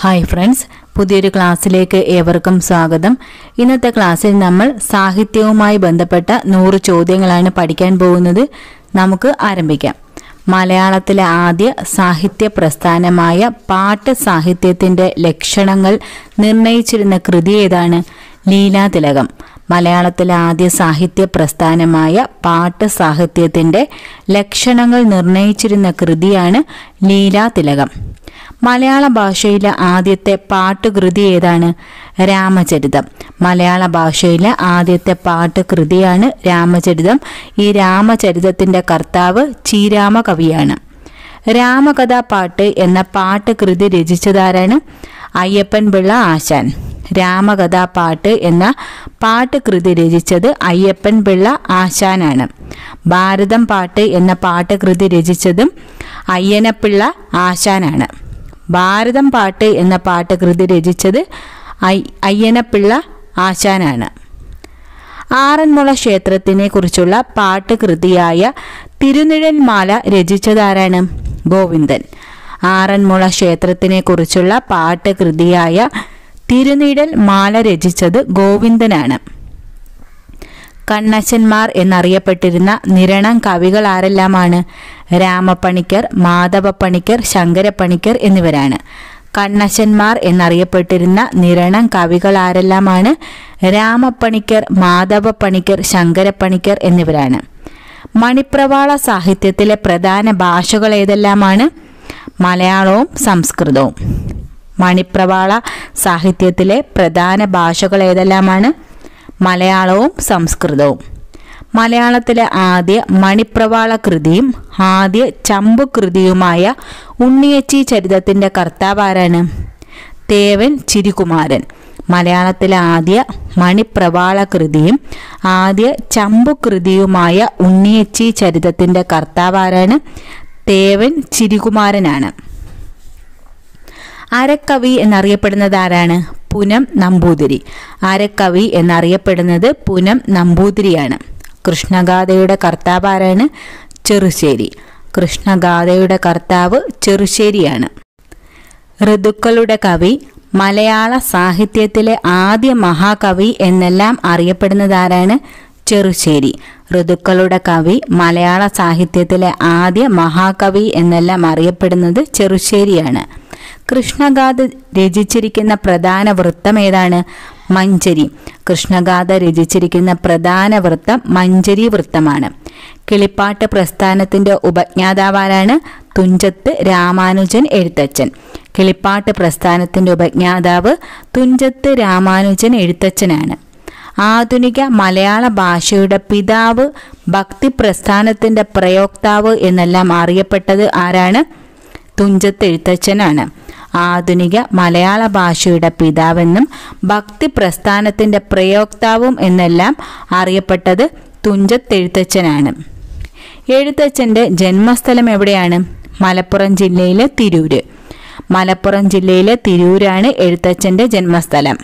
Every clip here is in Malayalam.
ഹായ് ഫ്രണ്ട്സ് പുതിയൊരു ക്ലാസ്സിലേക്ക് ഏവർക്കും സ്വാഗതം ഇന്നത്തെ ക്ലാസ്സിൽ നമ്മൾ സാഹിത്യവുമായി ബന്ധപ്പെട്ട നൂറ് ചോദ്യങ്ങളാണ് പഠിക്കാൻ പോകുന്നത് നമുക്ക് ആരംഭിക്കാം മലയാളത്തിലെ ആദ്യ സാഹിത്യ പ്രസ്ഥാനമായ പാട്ട് സാഹിത്യത്തിന്റെ ലക്ഷണങ്ങൾ നിർണയിച്ചിരുന്ന കൃതി ഏതാണ് ലീലാതിലകം മലയാളത്തിലെ ആദ്യ സാഹിത്യ പ്രസ്ഥാനമായ പാട്ട് സാഹിത്യത്തിന്റെ ലക്ഷണങ്ങൾ നിർണയിച്ചിരുന്ന കൃതിയാണ് ലീലാതിലകം മലയാള ഭാഷയിലെ ആദ്യത്തെ പാട്ടുകൃതി ഏതാണ് രാമചരിതം മലയാള ഭാഷയിലെ ആദ്യത്തെ പാട്ടുകൃതിയാണ് രാമചരിതം ഈ രാമചരിതത്തിന്റെ കർത്താവ് ചീരാമ കവിയാണ് രാമകഥാപാട്ട് എന്ന പാട്ടുകൃതി രചിച്ചതാരാണ് അയ്യപ്പൻ പിള്ള ആശാൻ രാമകഥാപാട്ട് എന്ന പാട്ടുകൃതി രചിച്ചത് അയ്യപ്പൻ പിള്ള ആശാനാണ് ഭാരതം പാട്ട് എന്ന പാട്ടുകൃതി രചിച്ചതും അയ്യനപ്പിള്ള ആശാനാണ് ഭാരതം പാട്ട് എന്ന പാട്ടുകൃതി രചിച്ചത് ഐ- അയ്യനപ്പിള്ള ആശാനാണ് ആറന്മുള ക്ഷേത്രത്തിനെ കുറിച്ചുള്ള പാട്ടുകൃതിയായ തിരുനിഴൽമാല രചിച്ചതാരാണ് ഗോവിന്ദൻ ആറന്മുള ക്ഷേത്രത്തിനെ കുറിച്ചുള്ള പാട്ടുകൃതിയായ തിരുനിഴൽ മാല രചിച്ചത് ഗോവിന്ദനാണ് കണ്ണച്ചന്മാർ എന്നറിയപ്പെട്ടിരുന്ന നിരണം കവികൾ ആരെല്ലാമാണ് രാമപ്പണിക്കർ മാധവപ്പണിക്കർ ശങ്കരപ്പണിക്കർ എന്നിവരാണ് കണ്ണച്ചന്മാർ എന്നറിയപ്പെട്ടിരുന്ന നിരണം കവികൾ ആരെല്ലാമാണ് രാമപ്പണിക്കർ മാധവപ്പണിക്കർ ശങ്കരപ്പണിക്കർ എന്നിവരാണ് മണിപ്രവാള സാഹിത്യത്തിലെ പ്രധാന ഭാഷകൾ ഏതെല്ലാമാണ് മലയാളവും സംസ്കൃതവും മണിപ്രവാള സാഹിത്യത്തിലെ പ്രധാന ഭാഷകൾ ഏതെല്ലാമാണ് മലയാളവും സംസ്കൃതവും മലയാളത്തിലെ ആദ്യ മണിപ്രവാള കൃതിയും ആദ്യ ചമ്പു കൃതിയുമായ ഉണ്ണിയച്ചി ചരിതത്തിന്റെ കർത്താവ് ആരാണ് തേവൻ ചിരികുമാരൻ മലയാളത്തിലെ ആദ്യ മണിപ്രവാള കൃതിയും ആദ്യ ചമ്പു കൃതിയുമായ ഉണ്ണിയച്ചി ചരിതത്തിന്റെ കർത്താവ് ആരാണ് തേവൻ ചിരികുമാരനാണ് അരക്കവി എന്നറിയപ്പെടുന്നത് ആരാണ് പുനം നമ്പൂതിരി അരക്കവി എന്നറിയപ്പെടുന്നത് പുനം നമ്പൂതിരിയാണ് കൃഷ്ണഗാഥയുടെ കർത്താവ് ആരാണ് ചെറുശ്ശേരി കൃഷ്ണഗാഥയുടെ കർത്താവ് ചെറുശ്ശേരിയാണ് ഋതുക്കളുടെ കവി മലയാള സാഹിത്യത്തിലെ ആദ്യ മഹാകവി എന്നെല്ലാം അറിയപ്പെടുന്നത് ആരാണ് ചെറുശ്ശേരി ഋതുക്കളുടെ കവി മലയാള സാഹിത്യത്തിലെ ആദ്യ മഹാകവി എന്നെല്ലാം അറിയപ്പെടുന്നത് ചെറുശ്ശേരിയാണ് കൃഷ്ണഗാഥ രചിച്ചിരിക്കുന്ന പ്രധാന വൃത്തം ഏതാണ് മഞ്ചരി കൃഷ്ണഗാഥ രചിച്ചിരിക്കുന്ന പ്രധാന വൃത്തം മഞ്ചരി വൃത്തമാണ് കിളിപ്പാട്ട് പ്രസ്ഥാനത്തിന്റെ ഉപജ്ഞാതാവാരാണ് തുഞ്ചത്ത് രാമാനുജൻ എഴുത്തച്ഛൻ കിളിപ്പാട്ട് പ്രസ്ഥാനത്തിന്റെ ഉപജ്ഞാതാവ് തുഞ്ചത്ത് രാമാനുജൻ എഴുത്തച്ഛനാണ് ആധുനിക മലയാള ഭാഷയുടെ പിതാവ് ഭക്തി പ്രസ്ഥാനത്തിന്റെ പ്രയോക്താവ് എന്നെല്ലാം അറിയപ്പെട്ടത് ആരാണ് തുഞ്ചത്ത് എഴുത്തച്ഛനാണ് ആധുനിക മലയാള ഭാഷയുടെ പിതാവെന്നും ഭക്തി പ്രസ്ഥാനത്തിന്റെ പ്രയോക്താവും എന്നെല്ലാം അറിയപ്പെട്ടത് തുഞ്ചത്ത് എഴുത്തച്ഛനാണ് എഴുത്തച്ഛന്റെ ജന്മസ്ഥലം എവിടെയാണ് മലപ്പുറം ജില്ലയിലെ തിരൂര് മലപ്പുറം ജില്ലയിലെ തിരൂരാണ് എഴുത്തച്ഛന്റെ ജന്മസ്ഥലം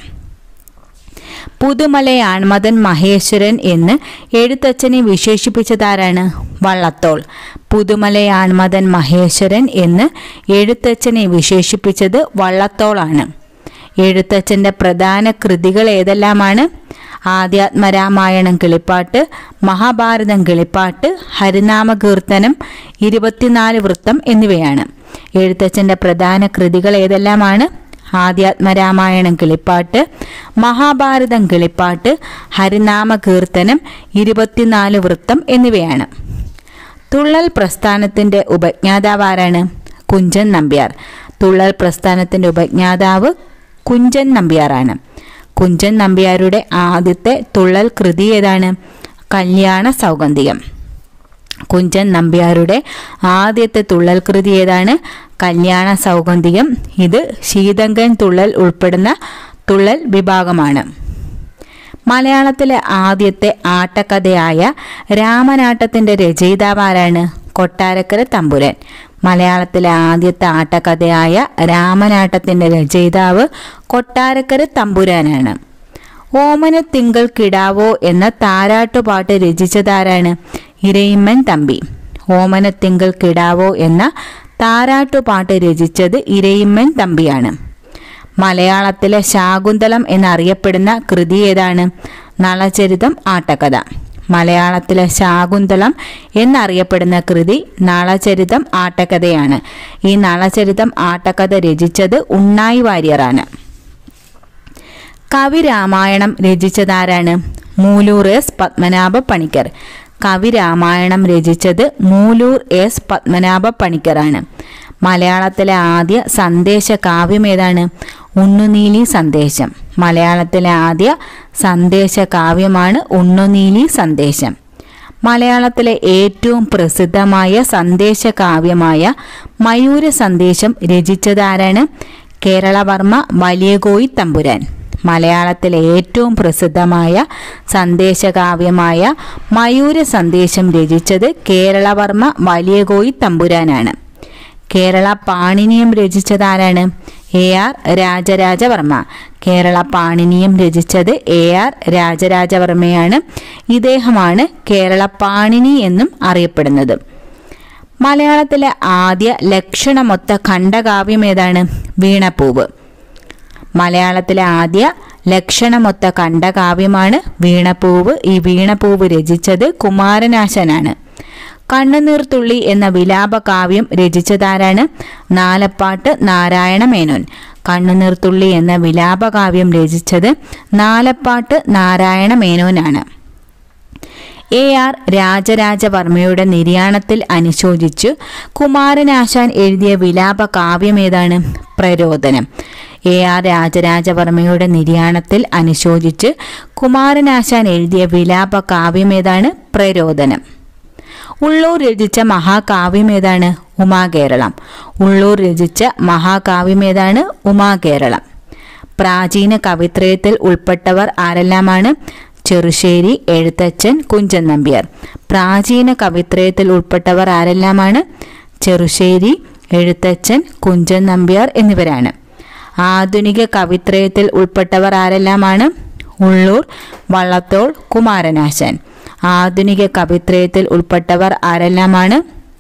പുതുമലയാൺമതൻ മഹേശ്വരൻ എന്ന് എഴുത്തച്ഛനെ വിശേഷിപ്പിച്ചതാരാണ് വള്ളത്തോൾ പുതുമലയാൺമതൻ മഹേശ്വരൻ എന്ന് എഴുത്തച്ഛനെ വിശേഷിപ്പിച്ചത് വള്ളത്തോളാണ് എഴുത്തച്ഛന്റെ പ്രധാന കൃതികൾ ഏതെല്ലാമാണ് ആധ്യാത്മരാമായണം കിളിപ്പാട്ട് മഹാഭാരതം കിളിപ്പാട്ട് ഹരിനാമ കീർത്തനം ഇരുപത്തിനാല് വൃത്തം എന്നിവയാണ് എഴുത്തച്ഛന്റെ പ്രധാന കൃതികൾ ഏതെല്ലാമാണ് ആധ്യാത്മരാമായണം കിളിപ്പാട്ട് മഹാഭാരതം കിളിപ്പാട്ട് ഹരിനാമ കീർത്തനം ഇരുപത്തിനാല് വൃത്തം എന്നിവയാണ് തുള്ളൽ പ്രസ്ഥാനത്തിന്റെ ഉപജ്ഞാതാവ് ആരാണ് കുഞ്ചൻ നമ്പ്യാർ തുള്ളൽ പ്രസ്ഥാനത്തിന്റെ ഉപജ്ഞാതാവ് കുഞ്ചൻ നമ്പ്യാറാണ് കുഞ്ചൻ നമ്പ്യാരുടെ ആദ്യത്തെ തുള്ളൽ കൃതി ഏതാണ് കല്യാണ സൗഗന്ധികം കുഞ്ചൻ നമ്പ്യാരുടെ ആദ്യത്തെ തുള്ളൽ കൃതി ഏതാണ് കല്യാണ സൗഗന്ധികം ഇത് ശീതങ്കൻ തുള്ളൽ ഉൾപ്പെടുന്ന തുള്ളൽ വിഭാഗമാണ് മലയാളത്തിലെ ആദ്യത്തെ ആട്ടക്കഥയായ രാമനാട്ടത്തിന്റെ രചയിതാവ് ആരാണ് കൊട്ടാരക്കര തമ്പുരാൻ മലയാളത്തിലെ ആദ്യത്തെ ആട്ടക്കഥയായ രാമനാട്ടത്തിന്റെ രചയിതാവ് കൊട്ടാരക്കര തമ്പുരാനാണ് ഓമന തിങ്കൾ കിടാവോ എന്ന താരാട്ടുപാട്ട് രചിച്ചതാരാണ് ഇരയിമ്മൻ തമ്പി ഓമനത്തിങ്കൾ കിടാവോ എന്ന താരാട്ടുപാട്ട് രചിച്ചത് ഇരയിമ്മൻ തമ്പിയാണ് മലയാളത്തിലെ ശാകുന്തളം എന്നറിയപ്പെടുന്ന കൃതി ഏതാണ് നളചരിതം ആട്ടക്കഥ മലയാളത്തിലെ ശാകുന്തളം എന്നറിയപ്പെടുന്ന കൃതി നളചരിതം ആട്ടക്കഥയാണ് ഈ നളചരിതം ആട്ടക്കഥ രചിച്ചത് ഉണ്ണായി വാര്യറാണ് കവി രാമായണം രചിച്ചതാരാണ് മൂലൂർ എസ് പത്മനാഭ പണിക്കർ കവി രാമായണം രചിച്ചത് മൂലൂർ എസ് പത്മനാഭ പണിക്കറാണ് മലയാളത്തിലെ ആദ്യ സന്ദേശ കാവ്യം ഏതാണ് ഉണ്ണുനീലി സന്ദേശം മലയാളത്തിലെ ആദ്യ സന്ദേശ കാവ്യമാണ് ഉണ്ണുനീലി സന്ദേശം മലയാളത്തിലെ ഏറ്റവും പ്രസിദ്ധമായ സന്ദേശ കാവ്യമായ മയൂര സന്ദേശം രചിച്ചതാരാണ് കേരളവർമ്മ വലിയകോയി തമ്പുരാൻ മലയാളത്തിലെ ഏറ്റവും പ്രസിദ്ധമായ സന്ദേശകാവ്യമായ മയൂര സന്ദേശം രചിച്ചത് കേരളവർമ്മ വലിയകോയി തമ്പുരാനാണ് കേരള പാണിനിയം രചിച്ചതാരാണ് എ ആർ രാജരാജവർമ്മ കേരള പാണിനിയം രചിച്ചത് എ ആർ രാജരാജവർമ്മയാണ് ഇദ്ദേഹമാണ് കേരള പാണിനി എന്നും അറിയപ്പെടുന്നത് മലയാളത്തിലെ ആദ്യ ലക്ഷണമൊത്ത ഖണ്ഡകാവ്യം ഏതാണ് വീണപ്പൂവ് മലയാളത്തിലെ ആദ്യ ലക്ഷണമൊത്ത ഖണ്ഡകാവ്യമാണ് വീണപ്പൂവ് ഈ വീണപ്പൂവ് രചിച്ചത് കുമാരനാശനാണ് കണ്ണുനീർത്തുള്ളി എന്ന വിലാപകാവ്യം രചിച്ചതാരാണ് നാലപ്പാട്ട് നാരായണ മേനോൻ കണ്ണുനീർത്തുള്ളി എന്ന വിലാപകാവ്യം രചിച്ചത് നാലപ്പാട്ട് നാരായണ മേനോനാണ് എ ആർ രാജരാജവർമ്മയുടെ നിര്യാണത്തിൽ അനുശോചിച്ചു കുമാരനാശാൻ എഴുതിയ വിലാപ കാവ്യം ഏതാണ് പ്രരോദനം എ ആർ രാജരാജവർമ്മയുടെ നിര്യാണത്തിൽ അനുശോചിച്ച് കുമാരനാശാൻ എഴുതിയ വിലാപ കാവ്യം ഏതാണ് പ്രരോദനം ഉള്ളൂർ രചിച്ച മഹാകാവ്യം ഏതാണ് ഉമാകേരളം ഉള്ളൂർ രചിച്ച മഹാകാവ്യം ഏതാണ് ഉമാകേരളം പ്രാചീന കവിത്രയത്തിൽ ഉൾപ്പെട്ടവർ ആരെല്ലാമാണ് ചെറുശ്ശേരി എഴുത്തച്ഛൻ കുഞ്ചൻ നമ്പ്യാർ പ്രാചീന കവിത്രയത്തിൽ ഉൾപ്പെട്ടവർ ആരെല്ലാമാണ് ചെറുശ്ശേരി എഴുത്തച്ഛൻ കുഞ്ചൻ നമ്പ്യാർ എന്നിവരാണ് ആധുനിക കവിത്രയത്തിൽ ഉൾപ്പെട്ടവർ ആരെല്ലാമാണ് ഉള്ളൂർ വള്ളത്തോൾ കുമാരനാശാൻ ആധുനിക കവിത്രയത്തിൽ ഉൾപ്പെട്ടവർ ആരെല്ലാമാണ്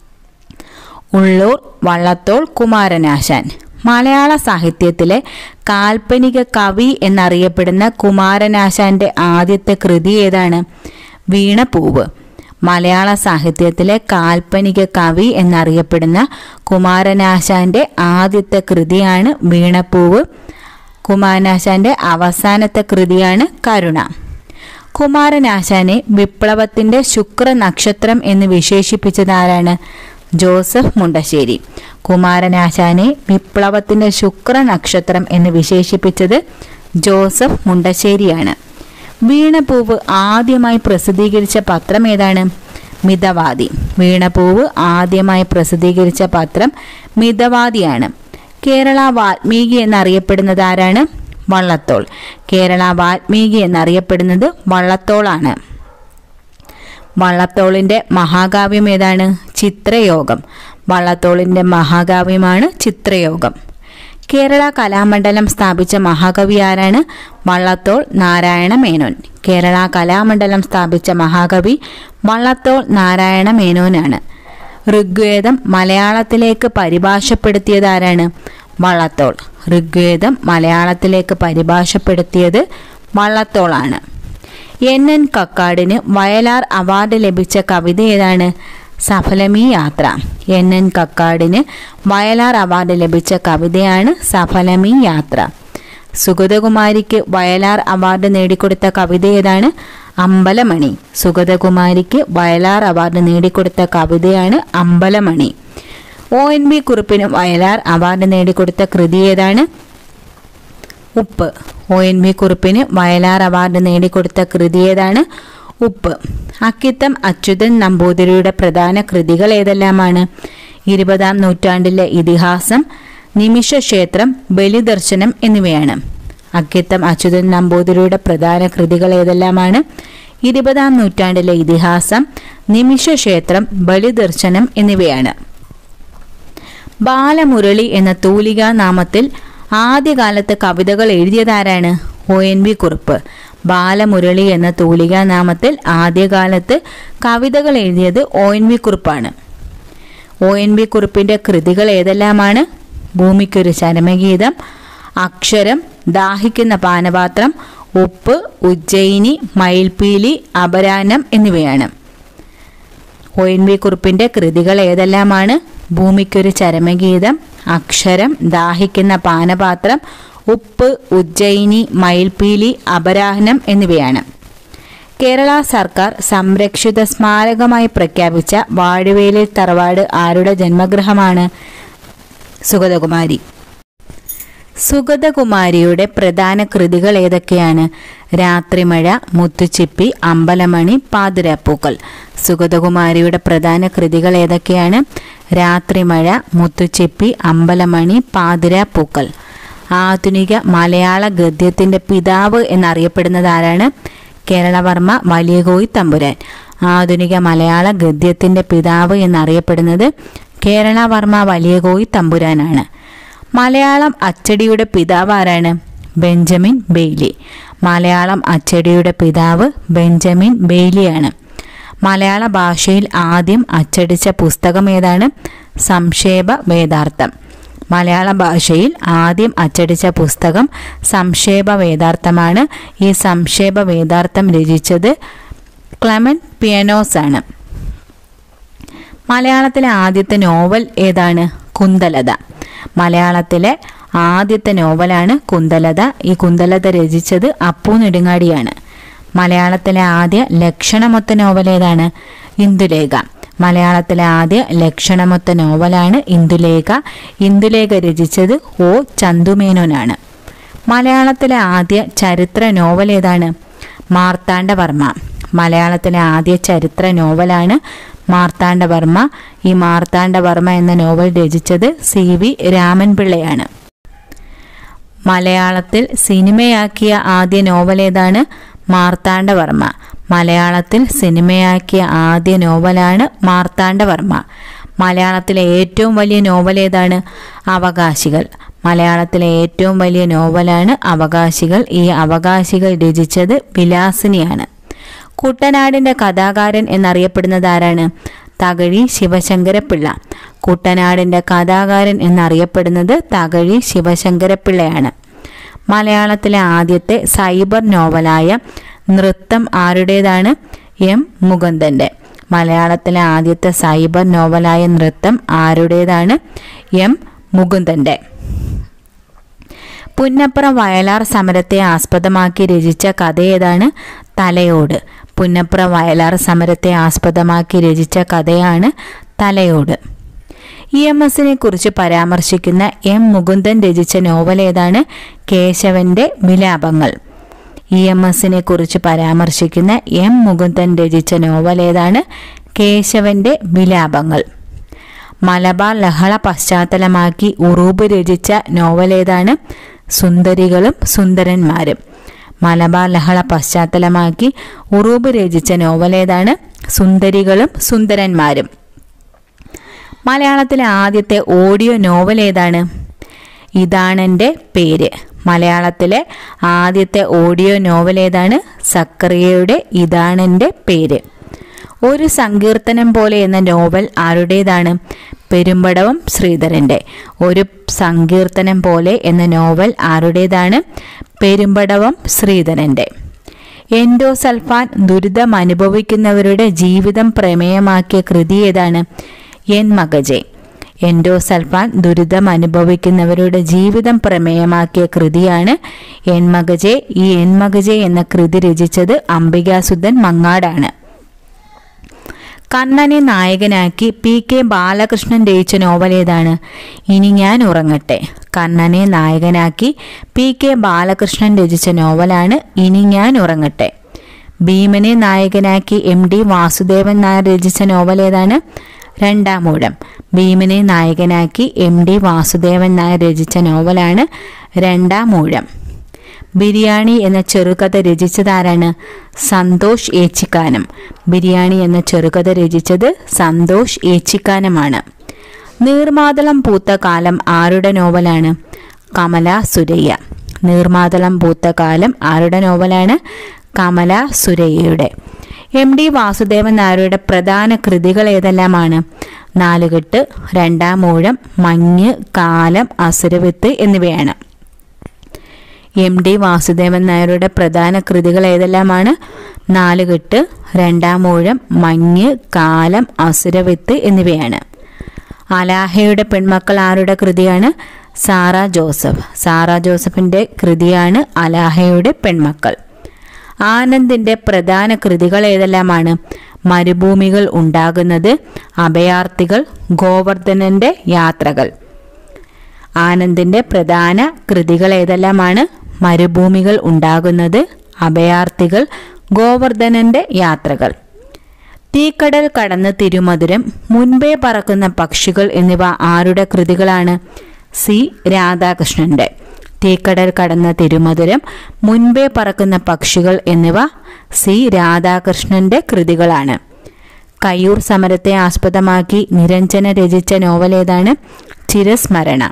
ഉള്ളൂർ വള്ളത്തോൾ കുമാരനാശാൻ മലയാള സാഹിത്യത്തിലെ കാൽപ്പനിക കവി എന്നറിയപ്പെടുന്ന കുമാരനാശാന്റെ ആദ്യത്തെ കൃതി ഏതാണ് വീണപൂവ് മലയാള സാഹിത്യത്തിലെ കാൽപ്പനിക കവി എന്നറിയപ്പെടുന്ന കുമാരനാശാന്റെ ആദ്യത്തെ കൃതിയാണ് വീണപ്പൂവ് കുമാരനാശാന്റെ അവസാനത്തെ കൃതിയാണ് കരുണ കുമാരനാശാനെ വിപ്ലവത്തിന്റെ ശുക്ര നക്ഷത്രം എന്ന് വിശേഷിപ്പിച്ചതാരാണ് ജോസഫ് മുണ്ടശ്ശേരി കുമാരനാശാനെ വിപ്ലവത്തിന്റെ ശുക്ര നക്ഷത്രം എന്ന് വിശേഷിപ്പിച്ചത് ജോസഫ് മുണ്ടശ്ശേരിയാണ് വീണപൂവ് ആദ്യമായി പ്രസിദ്ധീകരിച്ച പത്രം ഏതാണ് മിതവാദി വീണപൂവ് ആദ്യമായി പ്രസിദ്ധീകരിച്ച പത്രം മിതവാദിയാണ് കേരള വാൽമീകി എന്നറിയപ്പെടുന്നത് ആരാണ് വള്ളത്തോൾ കേരള വാൽമീകി എന്നറിയപ്പെടുന്നത് വള്ളത്തോളാണ് വള്ളത്തോളിന്റെ മഹാകാവ്യം ഏതാണ് ചിത്രയോഗം വള്ളത്തോളിന്റെ മഹാകാവ്യമാണ് ചിത്രയോഗം കേരള കലാമണ്ഡലം സ്ഥാപിച്ച മഹാകവി ആരാണ് വള്ളത്തോൾ നാരായണ മേനോൻ കേരള കലാമണ്ഡലം സ്ഥാപിച്ച മഹാകവി വള്ളത്തോൾ നാരായണ മേനോനാണ് ഋഗ്വേദം മലയാളത്തിലേക്ക് പരിഭാഷപ്പെടുത്തിയത് ആരാണ് വള്ളത്തോൾ ഋഗ്വേദം മലയാളത്തിലേക്ക് പരിഭാഷപ്പെടുത്തിയത് വള്ളത്തോളാണ് എൻ എൻ കക്കാടിന് വയലാർ അവാർഡ് ലഭിച്ച കവിത ഏതാണ് സഫലമീ യാത്ര എൻ എൻ കക്കാടിന് വയലാർ അവാർഡ് ലഭിച്ച കവിതയാണ് സഫലമീ യാത്ര സുഗതകുമാരിക്ക് വയലാർ അവാർഡ് നേടിക്കൊടുത്ത കവിത ഏതാണ് അമ്പലമണി സുഗതകുമാരിക്ക് വയലാർ അവാർഡ് നേടിക്കൊടുത്ത കവിതയാണ് അമ്പലമണി ഒ എൻ ബി കുറുപ്പിന് വയലാർ അവാർഡ് നേടിക്കൊടുത്ത കൃതി ഏതാണ് ഉപ്പ് ഒ എൻ വി കുറുപ്പിന് വയലാർ അവാർഡ് നേടിക്കൊടുത്ത കൃതി ഏതാണ് ഉപ്പ് അക്കിത്തം അച്യുതൻ നമ്പൂതിരിയുടെ പ്രധാന കൃതികൾ ഏതെല്ലാമാണ് ഇരുപതാം നൂറ്റാണ്ടിലെ ഇതിഹാസം നിമിഷക്ഷേത്രം ബലിദർശനം എന്നിവയാണ് അക്കിത്തം അച്യുതൻ നമ്പൂതിരിയുടെ പ്രധാന കൃതികൾ ഏതെല്ലാമാണ് ഇരുപതാം നൂറ്റാണ്ടിലെ ഇതിഹാസം നിമിഷക്ഷേത്രം ബലിദർശനം എന്നിവയാണ് ബാലമുരളി എന്ന തൂലികാ നാമത്തിൽ ആദ്യകാലത്ത് കവിതകൾ എഴുതിയതാരാണ് O N V Kurup Balamurali എന്ന തൂലികാ നാമത്തിൽ ആദ്യകാലത്ത് കവിതകൾ എഴുതിയത് ഒ എൻ വി കുറുപ്പാണ് ഒ എൻ വി കുറുപ്പിന്റെ കൃതികൾ ഏതെല്ലാമാണ് ഭൂമിക്കൊരു ചരമഗീതം അക്ഷരം ദാഹിക്കുന്ന പാനപാത്രം ഉപ്പ് ഉജ്ജയിനി മയിൽപീലി അപരാനം എന്നിവയാണ് ഒ എൻ വി കുറിപ്പിൻ്റെ കൃതികൾ ഏതെല്ലാമാണ് ഭൂമിക്കൊരു ചരമഗീതം അക്ഷരം ദാഹിക്കുന്ന പാനപാത്രം ഉപ്പ് ഉജ്ജയിനി മയിൽപീലി അപരാഹനം എന്നിവയാണ് കേരള സർക്കാർ സംരക്ഷിത സ്മാരകമായി പ്രഖ്യാപിച്ച വാഴവേലി തറവാട് ആരുടെ ജന്മഗൃഹമാണ് സുഗതകുമാരി സുഗതകുമാരിയുടെ പ്രധാന കൃതികൾ ഏതൊക്കെയാണ് രാത്രിമഴ മുത്തുച്ചിപ്പി അമ്പലമണി പാതിരാപ്പൂക്കൾ സുഗതകുമാരിയുടെ പ്രധാന കൃതികൾ ഏതൊക്കെയാണ് രാത്രിമഴ മുത്തുച്ചിപ്പി അമ്പലമണി പാതിരാപ്പൂക്കൾ ആധുനിക മലയാള ഗദ്യത്തിൻ്റെ പിതാവ് എന്നറിയപ്പെടുന്നത് ആരാണ് കേരളവർമ്മ വലിയകോയി തമ്പുരാൻ ആധുനിക മലയാള ഗദ്യത്തിൻ്റെ പിതാവ് എന്നറിയപ്പെടുന്നത് കേരളവർമ്മ വലിയകോയി തമ്പുരാനാണ് മലയാളം അച്ചടിയുടെ പിതാവ് ആരാണ് ബെഞ്ചമിൻ ബെയ്ലി മലയാളം അച്ചടിയുടെ പിതാവ് ബെഞ്ചമിൻ ബെയ്ലിയാണ് മലയാള ഭാഷയിൽ ആദ്യം അച്ചടിച്ച പുസ്തകം ഏതാണ് സംക്ഷേപ വേദാർത്ഥം മലയാള ഭാഷയിൽ ആദ്യം അച്ചടിച്ച പുസ്തകം സംക്ഷേപ വേദാർത്ഥമാണ് ഈ സംക്ഷേപ വേദാർത്ഥം രചിച്ചത് ക്ലമൻ പിയനോസ് ആണ് മലയാളത്തിലെ ആദ്യത്തെ നോവൽ ഏതാണ് കുന്തലത മലയാളത്തിലെ ആദ്യത്തെ നോവലാണ് കുന്തലത ഈ കുന്തലത രചിച്ചത് അപ്പു നെടുങ്ങാടിയാണ് മലയാളത്തിലെ ആദ്യ ലക്ഷണമൊത്ത നോവൽ ഏതാണ് ഇന്ദുലേഖ മലയാളത്തിലെ ആദ്യ ലക്ഷണമൊത്ത നോവലാണ് ഇന്ദുലേഖ ഇന്ദുലേഖ രചിച്ചത് ഒ ചന്തുമേനോനാണ് മലയാളത്തിലെ ആദ്യ ചരിത്ര നോവൽ ഏതാണ് മാർത്താണ്ഡവർമ്മ മലയാളത്തിലെ ആദ്യ ചരിത്ര നോവലാണ് മാർത്താണ്ഡവർമ്മ ഈ മാർത്താണ്ഡവർമ്മ എന്ന നോവൽ രചിച്ചത് സി വി രാമൻപിള്ളയാണ് മലയാളത്തിൽ സിനിമയാക്കിയ ആദ്യ നോവൽ ഏതാണ് മാർത്താണ്ഡവർമ്മ മലയാളത്തിൽ സിനിമയാക്കിയ ആദ്യ നോവലാണ് മാർത്താണ്ഡവർമ്മ മലയാളത്തിലെ ഏറ്റവും വലിയ നോവൽ ഏതാണ് അവകാശികൾ മലയാളത്തിലെ ഏറ്റവും വലിയ നോവലാണ് അവകാശികൾ ഈ അവകാശികൾ രചിച്ചത് വിലാസിനിയാണ് കുട്ടനാടിൻ്റെ കഥാകാരൻ എന്നറിയപ്പെടുന്നത് ആരാണ് തകഴി ശിവശങ്കരപ്പിള്ള കുട്ടനാടിൻ്റെ കഥാകാരൻ എന്നറിയപ്പെടുന്നത് തകഴി ശിവശങ്കരപ്പിള്ളയാണ് മലയാളത്തിലെ ആദ്യത്തെ സൈബർ നോവലായ നൃത്തം ആരുടേതാണ് എം മുകുന്ദൻ്റെ മലയാളത്തിലെ ആദ്യത്തെ സൈബർ നോവലായ നൃത്തം ആരുടേതാണ് എം മുകുന്ദൻ്റെ പുന്നപ്പുറം വയലാർ സമരത്തെ ആസ്പദമാക്കി രചിച്ച കഥ ഏതാണ് തലയോട് പുന്നപ്പുറം വയലാർ സമരത്തെ ആസ്പദമാക്കി രചിച്ച കഥയാണ് തലയോട് ഇ എം എസിനെ കുറിച്ച് പരാമർശിക്കുന്ന എം മുകുന്ദൻ രചിച്ച നോവൽ ഏതാണ് കേശവന്റെ വിലാപങ്ങൾ ഇ എം എസിനെ കുറിച്ച് പരാമർശിക്കുന്ന എം മുകുന്ദൻ രചിച്ച നോവൽ ഏതാണ് കേശവന്റെ വിലാപങ്ങൾ മലബാർ ലഹള പശ്ചാത്തലമാക്കി ഉറൂബ് രചിച്ച നോവൽ ഏതാണ് സുന്ദരികളും സുന്ദരന്മാരും മലബാർ ലഹള പശ്ചാത്തലമാക്കി ഉറൂബ് രചിച്ച നോവൽ ഏതാണ് സുന്ദരികളും സുന്ദരന്മാരും മലയാളത്തിലെ ആദ്യത്തെ ഓഡിയോ നോവൽ ഏതാണ് ഇതാണെൻ്റെ പേര് മലയാളത്തിലെ ആദ്യത്തെ ഓഡിയോ നോവൽ ഏതാണ് സക്കറിയയുടെ ഇതാണെൻ്റെ പേര് ഒരു സങ്കീർത്തനം പോലെ എന്ന നോവൽ ആരുടേതാണ് പെരുമ്പടവം ശ്രീധരൻ്റെ ഒരു സങ്കീർത്തനം പോലെ എന്ന നോവൽ ആരുടേതാണ് പെരുമ്പടവം ശ്രീധരൻ്റെ എൻഡോസൾഫാൻ ദുരിതം അനുഭവിക്കുന്നവരുടെ ജീവിതം പ്രമേയമാക്കിയ കൃതി ഏതാണ് എൻ മകജെ എൻഡോസൾഫാൻ ദുരിതം അനുഭവിക്കുന്നവരുടെ ജീവിതം പ്രമേയമാക്കിയ കൃതിയാണ് എൻമകജെ ഈ എൻമകജെ എന്ന കൃതി രചിച്ചത് അംബികാസുദ്ധൻ മങ്ങാടാണ് കണ്ണനെ നായകനാക്കി പി കെ ബാലകൃഷ്ണൻ രചിച്ച നോവൽ ഏതാണ് ഇനി ഞാൻ ഉറങ്ങട്ടെ കണ്ണനെ നായകനാക്കി പി കെ ബാലകൃഷ്ണൻ രചിച്ച നോവലാണ് ഇനി ഞാൻ ഉറങ്ങട്ടെ ഭീമനെ നായകനാക്കി എം ഡി വാസുദേവൻ നായർ രചിച്ച നോവൽ ഏതാണ് രണ്ടാം ഊഴം ഭീമനെ നായകനാക്കി എം ഡി വാസുദേവൻ നായർ രചിച്ച നോവലാണ് രണ്ടാം ഊഴം ബിരിയാണി എന്ന ചെറുകഥ രചിച്ചതാരാണ് സന്തോഷ് ഏച്ചിക്കാനം ബിരിയാണി എന്ന ചെറുകഥ രചിച്ചത് സന്തോഷ് ഏച്ചിക്കാനമാണ് നീർമാതളം പൂത്ത കാലം ആരുടെ നോവലാണ് കമല സുരയ്യ നീർമാതളം പൂത്ത കാലം ആരുടെ നോവലാണ് കമല സുരയ്യയുടെ എം ഡി വാസുദേവൻ നായരുടെ പ്രധാന കൃതികൾ ഏതെല്ലാമാണ് നാലുകെട്ട് രണ്ടാം മൂഴം മഞ്ഞ് കാലം അസുരവിത്ത് എന്നിവയാണ് എം ഡി വാസുദേവൻ നായരുടെ പ്രധാന കൃതികൾ ഏതെല്ലാമാണ് നാലുകെട്ട് രണ്ടാമൂഴം മഞ്ഞ് കാലം അസുരവിത്ത് എന്നിവയാണ് അലാഹയുടെ പെൺമക്കൾ ആരുടെ കൃതിയാണ് സാറ ജോസഫ് സാറ ജോസഫിൻ്റെ കൃതിയാണ് അലാഹയുടെ പെൺമക്കൾ ആനന്ദിൻ്റെ പ്രധാന കൃതികൾ ഏതെല്ലാമാണ് മരുഭൂമികൾ ഉണ്ടാകുന്നത് അഭയാർത്ഥികൾ ഗോവർദ്ധനന്റെ യാത്രകൾ ആനന്ദിൻ്റെ പ്രധാന കൃതികൾ ഏതെല്ലാമാണ് മരുഭൂമികൾ ഉണ്ടാകുന്നത് അഭയാർത്ഥികൾ ഗോവർദ്ധനന്റെ യാത്രകൾ തീക്കടൽ കടന്ന് തിരുമധുരം മുൻപേ പറക്കുന്ന പക്ഷികൾ എന്നിവ ആരുടെ കൃതികളാണ് സി രാധാകൃഷ്ണന്റെ തീക്കടൽ കടന്ന തിരുമധുരം മുൻപേ പറക്കുന്ന പക്ഷികൾ എന്നിവ സി രാധാകൃഷ്ണന്റെ കൃതികളാണ് കയ്യൂർ സമരത്തെ ആസ്പദമാക്കി നിരഞ്ജന രചിച്ച നോവൽ ഏതാണ് ചിരസ്മരണ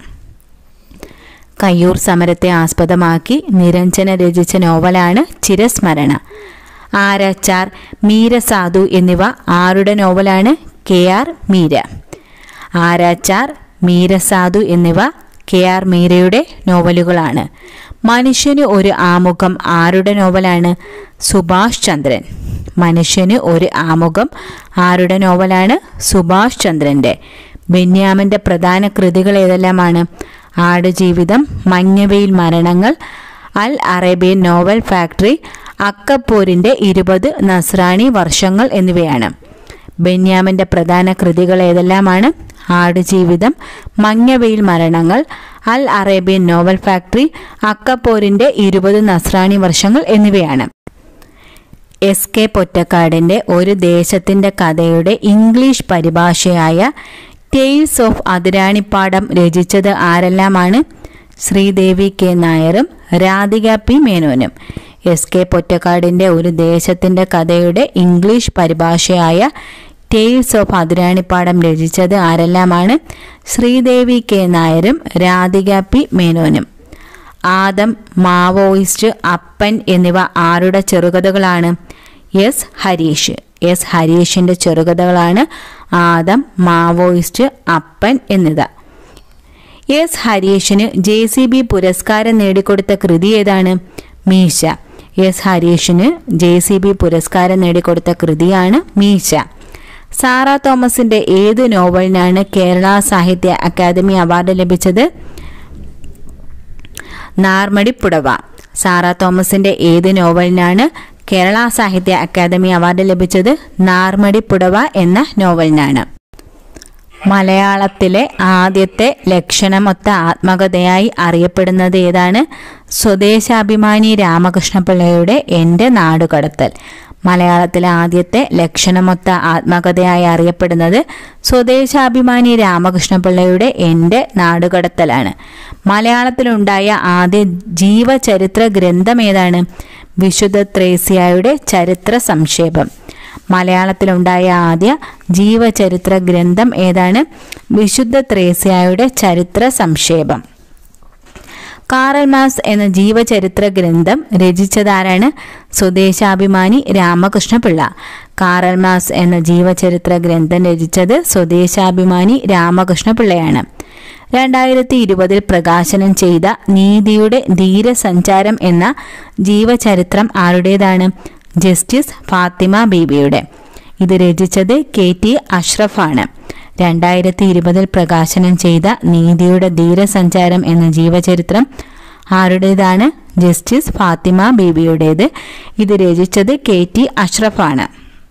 കയ്യൂർ സമരത്തെ ആസ്പദമാക്കി നിരഞ്ജന രചിച്ച നോവലാണ് ചിരസ്മരണ ആരാച്ചാർ മീരസാധു എന്നിവ ആരുടെ നോവലാണ് കെ ആർ മീര ആരാച്ചാർ മീരസാധു എന്നിവ കെ ആർ മീരയുടെ നോവലുകളാണ് മനുഷ്യന് ഒരു ആമുഖം ആരുടെ നോവലാണ് സുഭാഷ് ചന്ദ്രൻ മനുഷ്യന് ഒരു ആമുഖം ആരുടെ നോവലാണ് സുഭാഷ് ചന്ദ്രൻ്റെ ബെന്യാമിൻ്റെ പ്രധാന കൃതികൾ ഏതെല്ലാമാണ് Aadujeevitham Manjaveyil Maranangal Al Arabian novel factory അക്കപ്പോരിൻ്റെ ഇരുപത് നസ്രാണി വർഷങ്ങൾ എന്നിവയാണ് ബെന്യാമിൻ്റെ പ്രധാന കൃതികൾ ഏതെല്ലാമാണ് Aadujeevitham Manjaveyil Maranangal Al Arabian novel factory അക്കപ്പോരിൻ്റെ ഇരുപത് നസ്രാണി വർഷങ്ങൾ എന്നിവയാണ് എസ് കെ പൊറ്റക്കാടിൻ്റെ ഒരു ദേശത്തിൻ്റെ കഥയുടെ ഇംഗ്ലീഷ് പരിഭാഷയായ ടെയിൽസ് ഓഫ് അതിരാണിപ്പാടം രചിച്ചത് ആരെല്ലാമാണ് ശ്രീദേവി കെ നായരും രാധിക പി മേനോനും എസ് കെ പൊറ്റക്കാടിൻ്റെ ഒരു ദേശത്തിൻ്റെ കഥയുടെ ഇംഗ്ലീഷ് പരിഭാഷയായ ടെയിൽസ് ഓഫ് അതിരാണിപ്പാടം രചിച്ചത് ആരെല്ലാമാണ് ശ്രീദേവി കെ നായരും രാധിക പി മേനോനും ആദം മാവോയിസ്റ്റ് അപ്പൻ എന്നിവ ആരുടെ ചെറുകഥകളാണ് എസ് ഹരീഷ് എസ് ഹരീഷിൻ്റെ ചെറുകഥകളാണ് ആദം മാവോയിസ്റ്റ് അപ്പൻ എന്നിവ എസ് ഹരീഷിന് ജെ സി ബി പുരസ്കാരം നേടിക്കൊടുത്ത കൃതി ഏതാണ് മീശ എസ് ഹരീഷിന് ജെ സി ബി പുരസ്കാരം നേടിക്കൊടുത്ത കൃതിയാണ് മീശ സാറ തോമസിന്റെ ഏത് നോവലിനാണ് കേരള സാഹിത്യ അക്കാദമി അവാർഡ് ലഭിച്ചത് നാർമടിപ്പുടവ സാറ തോമസിന്റെ ഏത് നോവലിനാണ് കേരള സാഹിത്യ അക്കാദമി അവാർഡ് ലഭിച്ചത് നാർമടിപ്പുടവ എന്ന നോവലിനാണ് മലയാളത്തിലെ ആദ്യത്തെ ലക്ഷണമൊത്ത ആത്മകഥയായി അറിയപ്പെടുന്നത് ഏതാണ് സ്വദേശാഭിമാനി രാമകൃഷ്ണപിള്ളയുടെ എൻ്റെ നാടുകടത്തൽ മലയാളത്തിലെ ആദ്യത്തെ ലക്ഷണമൊത്ത ആത്മകഥയായി അറിയപ്പെടുന്നത് സ്വദേശാഭിമാനി രാമകൃഷ്ണപിള്ളയുടെ എൻ്റെ നാടുകടത്തലാണ് മലയാളത്തിലുണ്ടായ ആദ്യ ജീവചരിത്ര ഗ്രന്ഥം ഏതാണ് വിശുദ്ധ ത്രേസ്യായുടെ ചരിത്ര സംക്ഷേപം മലയാളത്തിലുണ്ടായ ആദ്യ ജീവചരിത്ര ഗ്രന്ഥം ഏതാണ് വിശുദ്ധ ത്രേസ്യായുടെ ചരിത്ര സംക്ഷേപം കാറൽ മാസ് എന്ന ജീവചരിത്ര ഗ്രന്ഥം രചിച്ചതാരാണ് സ്വദേശാഭിമാനി രാമകൃഷ്ണപിള്ള കാറൽ മാസ് എന്ന ജീവചരിത്ര ഗ്രന്ഥം രചിച്ചത് സ്വദേശാഭിമാനി രാമകൃഷ്ണപിള്ളയാണ് രണ്ടായിരത്തി ഇരുപതിൽ പ്രകാശനം ചെയ്ത നീതിയുടെ ധീരസഞ്ചാരം എന്ന ജീവചരിത്രം ആരുടേതാണ് ജസ്റ്റിസ് ഫാത്തിമ ബീബിയുടെ ഇത് രചിച്ചത് കെ ടി അഷ്റഫാണ് രണ്ടായിരത്തി ഇരുപതിൽ പ്രകാശനം ചെയ്ത നീതിയുടെ ധീരസഞ്ചാരം എന്ന ജീവചരിത്രം ആരുടേതാണ് ജസ്റ്റിസ് ഫാത്തിമ ബീബിയുടേത് ഇത് രചിച്ചത് കെ ടി അഷ്റഫാണ്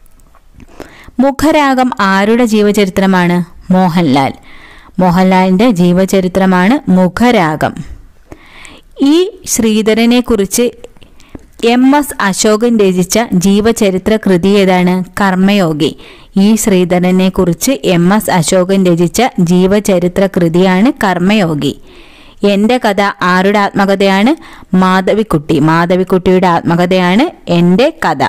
മുഖരാഗം ആരുടെ ജീവചരിത്രമാണ് മോഹൻലാൽ മോഹൻലാലിൻ്റെ ജീവചരിത്രമാണ് മുഖരാഗം ഈ ശ്രീധരനെ കുറിച്ച് എം എസ് അശോകൻ രചിച്ച ജീവചരിത്ര കൃതി ഏതാണ് കർമ്മയോഗി ഈ ശ്രീധരനെ കുറിച്ച് എം എസ് അശോകൻ രചിച്ച ജീവചരിത്ര കൃതിയാണ് കർമ്മയോഗി എൻ്റെ കഥ ആരുടെ ആത്മകഥയാണ് മാധവിക്കുട്ടി മാധവിക്കുട്ടിയുടെ ആത്മകഥയാണ് എൻ്റെ കഥ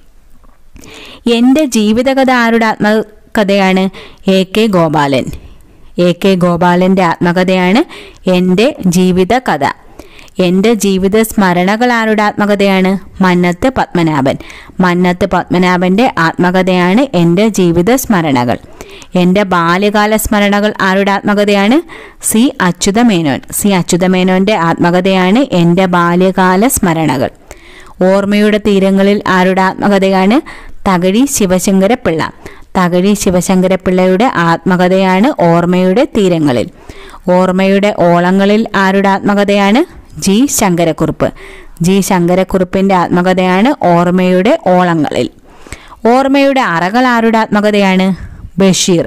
എൻ്റെ ജീവിതകഥ ആരുടെ ആത്മകഥയാണ് A K Gopalan A K ഗോപാലൻ്റെ ആത്മകഥയാണ് എൻ്റെ ജീവിത കഥ എൻ്റെ ജീവിത സ്മരണകൾ ആരുടെ ആത്മകഥയാണ് മന്നത്ത് പത്മനാഭൻ മന്നത്ത് പത്മനാഭൻ്റെ ആത്മകഥയാണ് എൻ്റെ ജീവിത സ്മരണകൾ എൻ്റെ ബാല്യകാല സ്മരണകൾ ആരുടെ ആത്മകഥയാണ് സി അച്യുതമേനോൻ സി അച്യുതമേനോൻ്റെ ആത്മകഥയാണ് എൻ്റെ ബാല്യകാല സ്മരണകൾ ഓർമ്മയുടെ തീരങ്ങളിൽ ആരുടെ ആത്മകഥയാണ് തകഴി ശിവശങ്കരപ്പിള്ള തകഴി ശിവശങ്കരപ്പിള്ളയുടെ ആത്മകഥയാണ് ഓർമ്മയുടെ തീരങ്ങളിൽ ഓർമ്മയുടെ ഓളങ്ങളിൽ ആരുടെ ആത്മകഥയാണ് ജി ശങ്കരക്കുറുപ്പ് ജി ശങ്കരക്കുറുപ്പിൻ്റെ ആത്മകഥയാണ് ഓർമ്മയുടെ ഓളങ്ങളിൽ ഓർമ്മയുടെ അറകൾ ആരുടെ ആത്മകഥയാണ് ബഷീർ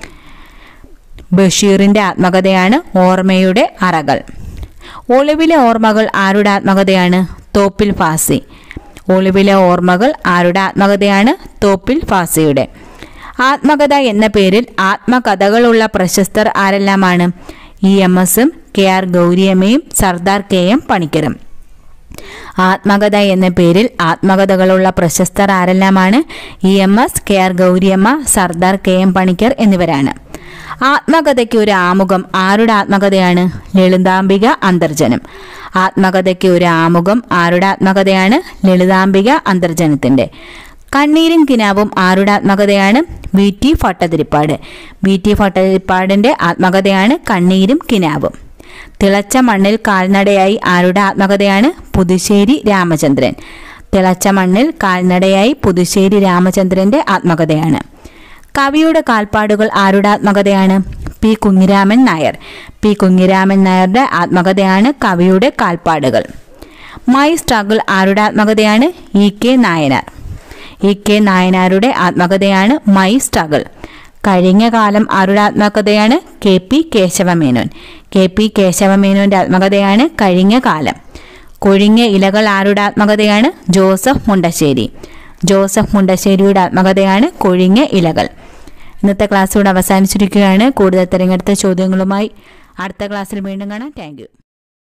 ബഷീറിൻ്റെ ആത്മകഥയാണ് ഓർമ്മയുടെ അറകൾ ഒളിവിലെ ഓർമ്മകൾ ആരുടെ ആത്മകഥയാണ് തോപ്പിൽ ഫാസി ഒളിവിലെ ഓർമ്മകൾ ആരുടെ ആത്മകഥയാണ് തോപ്പിൽ ഫാസിയുടെ ആത്മകഥ എന്ന പേരിൽ ആത്മകഥകളുള്ള പ്രശസ്തർ ആരെല്ലാമാണ് ഇ എം എസും കെ ആർ ഗൗരിയമ്മയും സർദാർ കെ എം പണിക്കരും ആത്മകഥ എന്ന പേരിൽ ആത്മകഥകളുള്ള പ്രശസ്തർ ആരെല്ലാമാണ് E M S K R Gauriamma Sardar K M Panikkar എന്നിവരാണ് ആത്മകഥയ്ക്ക് ഒരു ആമുഖം ആരുടെ ആത്മകഥയാണ് ലളിതാംബിക അന്തർജനം ആത്മകഥയ്ക്ക് ഒരു ആമുഖം ആരുടെ ആത്മകഥയാണ് ലളിതാംബിക അന്തർജനത്തിൻ്റെ കണ്ണീരും കിനാവും ആരുടെ ആത്മകഥയാണ് V T Bhattathiripad V T ഭട്ടതിരിപ്പാടിൻ്റെ ആത്മകഥയാണ് കണ്ണീരും കിനാവും തിളച്ച മണ്ണിൽ കാൽനടയായി ആരുടെ ആത്മകഥയാണ് പുതുശ്ശേരി രാമചന്ദ്രൻ തിളച്ച മണ്ണിൽ കാൽനടയായി പുതുശ്ശേരി രാമചന്ദ്രന്റെ ആത്മകഥയാണ് കവിയുടെ കാൽപ്പാടുകൾ ആരുടെ ആത്മകഥയാണ് പി കുഞ്ഞിരാമൻ നായർ പി കുഞ്ഞിരാമൻ നായരുടെ ആത്മകഥയാണ് കവിയുടെ കാൽപ്പാടുകൾ മൈ സ്ട്രഗിൾ ആരുടെ ആത്മകഥയാണ് E K Nayanar E K നായനാരുടെ ആത്മകഥയാണ് മൈ സ്ട്രഗിൾ കഴിഞ്ഞ കാലം ആരുടെ ആത്മകഥയാണ് K P Kesava Menon K P കേശവമേനോന്റെ ആത്മകഥയാണ് കഴിഞ്ഞ കാലം കൊഴിഞ്ഞ ഇലകൾ ആരുടെ ആത്മകഥയാണ് ജോസഫ് മുണ്ടശ്ശേരി ജോസഫ് മുണ്ടശ്ശേരിയുടെ ആത്മകഥയാണ് കൊഴിഞ്ഞ ഇലകൾ ഇന്നത്തെ ക്ലാസ് ഇവിടെ അവസാനിച്ചിരിക്കുകയാണ് കൂടുതൽ തിരഞ്ഞെടുത്ത ചോദ്യങ്ങളുമായി അടുത്ത ക്ലാസ്സിൽ വീണ്ടും കാണാം താങ്ക്